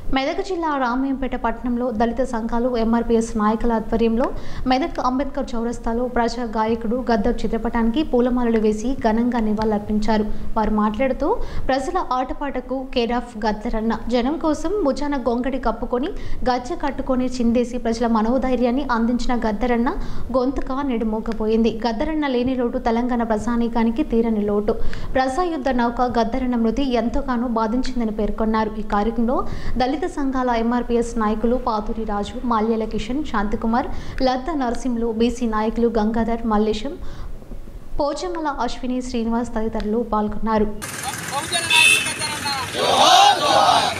మెదక్ జిల్లా రామయ్యంపేట పట్టణంలో దళిత సంఘాలు ఎంఆర్పీఎస్ నాయకుల ఆధ్వర్యంలో మెదక్ అంబేద్కర్ చౌరస్తాలో ప్రజా గాయకుడు గద్దర్ చిత్రపటానికి పూలమాలలు వేసి ఘనంగా నివాళులర్పించారు వారు మాట్లాడుతూ ప్రజల ఆటపాటకు కేర్ ఆఫ్ గద్దర్ అన్న జనం కోసం భుజాన గొంగడి కప్పుకొని గజ్జె కట్టుకొని చిందేసి ప్రజల మనోధైర్యాన్ని అందించిన గద్దరన్న గొంతుక నెడుమోకపోయింది గద్దరన్న లేని లోటు తెలంగాణ ప్రజానీకానికి తీరని లోటు ప్రజాయుద్ధ నౌక గద్దరన్న మృతి ఎంతగానో బాధించిందని పేర్కొన్నారు ఈ కార్యక్రమంలో దళిత సంఘాల ఎంఆర్పీఎస్ నాయకులు పాతూరి రాజు మాల్యాల కిషన్ శాంతికుమార్ లద్ద నరసింహులు బీసీ నాయకులు గంగాధర్ మల్లేశం పోచమల అశ్విని శ్రీనివాస్ తదితరులు పాల్గొన్నారు బహుజన నాయకులు పెద్దలన్న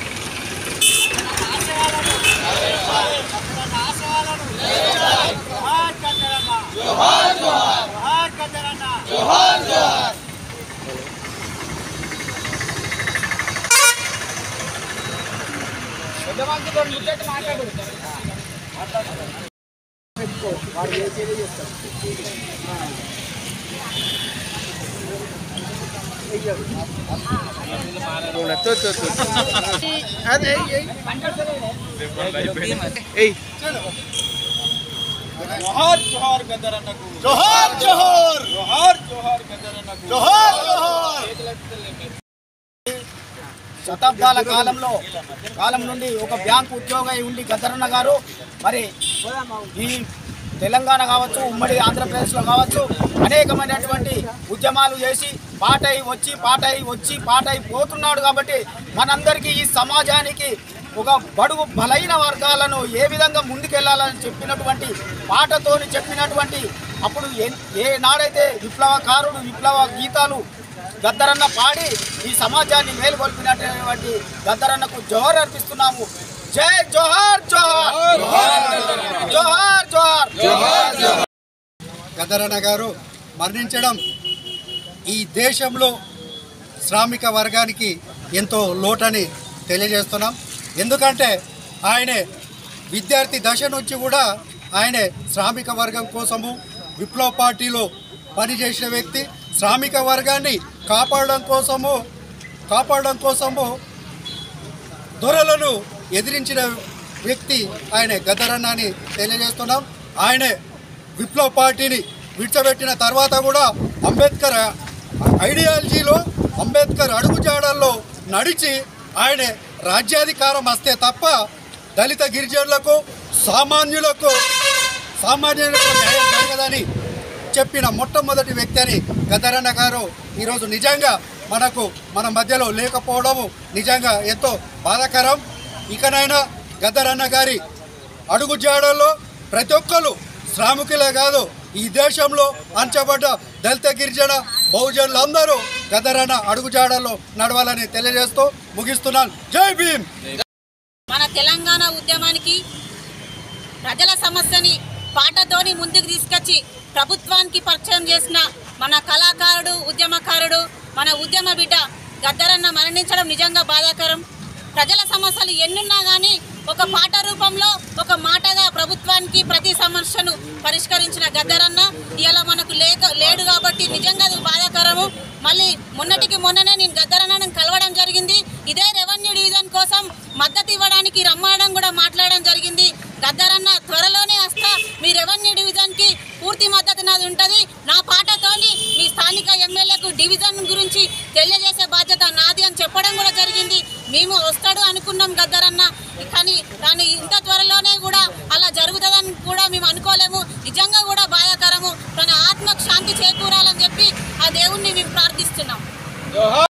జోహార్ కద్దరన్న జోహార్ కద్దరన్న జోహార్ జోహార్ గద్దరన్నకు జోహార్ జోహార్ జోహార్ జోహార్ గద్దరన్నకు జోహార్ జోహార్ శతాబ్దాల కాలంలో కాలం నుండి ఒక బ్యాంకు ఉద్యోగి ఉండి గద్దరన్న గారు మరి ఈ తెలంగాణ కావచ్చు ఉమ్మడి ఆంధ్రప్రదేశ్లో కావచ్చు అనేకమైనటువంటి ఉద్యమాలు చేసి పాటై వచ్చి పాటై వచ్చి పాటై పోతున్నాడు కాబట్టి మనందరికీ ఈ సమాజానికి ఒక బడుగు బలైన వర్గాలను ఏ విధంగా ముందుకెళ్లాలని చెప్పినటువంటి పాటతోని చెప్పినటువంటి అప్పుడు ఏ- ఏ నాడైతే విప్లవకారుడు విప్లవ గీతాలు గద్దరన్న పాడి ఈ సమాజాన్ని మేలుకొల్పినటువంటి గద్దరన్నకు జోహర్ అర్పిస్తున్నాము జై జోహార్ జోహార్ జోహార్ జోహార్ గద్దరన్న గారు మరణించడం ఈ దేశంలో శ్రామిక వర్గానికి ఎంతో లోటని తెలియజేస్తున్నాం ఎందుకంటే ఆయనే విద్యార్థి దశ నుంచి కూడా ఆయనే శ్రామిక వర్గం కోసము విప్లవ పార్టీలో పనిచేసిన వ్యక్తి శ్రామిక వర్గాన్ని కాపాడడం కోసము కాపాడడం కోసము దొరలను ఎదిరించిన వ్యక్తి ఆయన గద్దరన్న అని తెలియజేస్తున్నాం ఆయనే విప్లవ పార్టీని విడిచబెట్టిన తర్వాత కూడా అంబేద్కర్ ఐడియాలజీలో అంబేద్కర్ అడుగుజాడల్లో నడిచి ఆయన రాజ్యాధికారం వస్తే తప్ప దళిత గిరిజనులకు సామాన్యులకు సామాన్యులకు న్యాయం జరగదని చెప్పిన మొట్టమొదటి వ్యక్తి అని గద్దరన్న గారు ఈరోజు నిజంగా మనకు మన మధ్యలో లేకపోవడము నిజంగా ఎంతో బాధాకరం ఇకనైనా గద్దరన్న గారి అడుగుజాడల్లో ప్రతి ఒక్కరు శ్రామికులే కాదు ఈ దేశంలో అంచబడ్డ దళిత గిరిజన బహుజనులందరూ గద్దరన్న అడుగుజాడల్లో నడవాలని తెలియజేస్తూ ముగిస్తున్నాను జై భీమ్ మన తెలంగాణ ఉద్యమానికి ప్రజల సమస్యని పాటతోని ముందుకు తీసుకొచ్చి ప్రభుత్వానికి పరిచయం చేసిన మన కళాకారుడు ఉద్యమకారుడు మన ఉద్యమ బిడ్డ గద్దరన్న మరణించడం నిజంగా బాధాకరం ప్రజల సమస్యలు ఎన్నున్నా కానీ ఒక పాట రూపంలో ఒక మాటగా ప్రభుత్వానికి ప్రతి సమస్యను పరిష్కరించిన గద్దరన్న ఇలా మనకు లేక లేడు కాబట్టి నిజంగా అది బాధాకరము మళ్ళీ మొన్నటికి మొన్ననే నేను గద్దరన్నను కలవడం జరిగింది ఇదే రెవెన్యూ డివిజన్ కోసం మద్దతు ఇవ్వడానికి రమ్మడం కూడా మాట్లాడడం జరిగింది గద్దరన్న త్వరలోనే వస్తా మీ రెవెన్యూ డివిజన్కి పూర్తి మద్దతు నాది ఉంటుంది నా పాటతోని మీ స్థానిక ఎమ్మెల్యేకు డివిజన్ గురించి తెలియజేసే బాధ్యత నాది అని చెప్పడం కూడా జరిగింది మేము వస్తాడు అనుకున్నాం గద్దరన్న కానీ కానీ ఇంత త్వరలోనే కూడా అలా జరుగుతుందని కూడా మేము అనుకోలేము నిజంగా కూడా బాధాకరము తన ఆత్మకు శాంతి చేకూరాలని చెప్పి ఆ దేవుణ్ణి మేము ప్రార్థిస్తున్నాం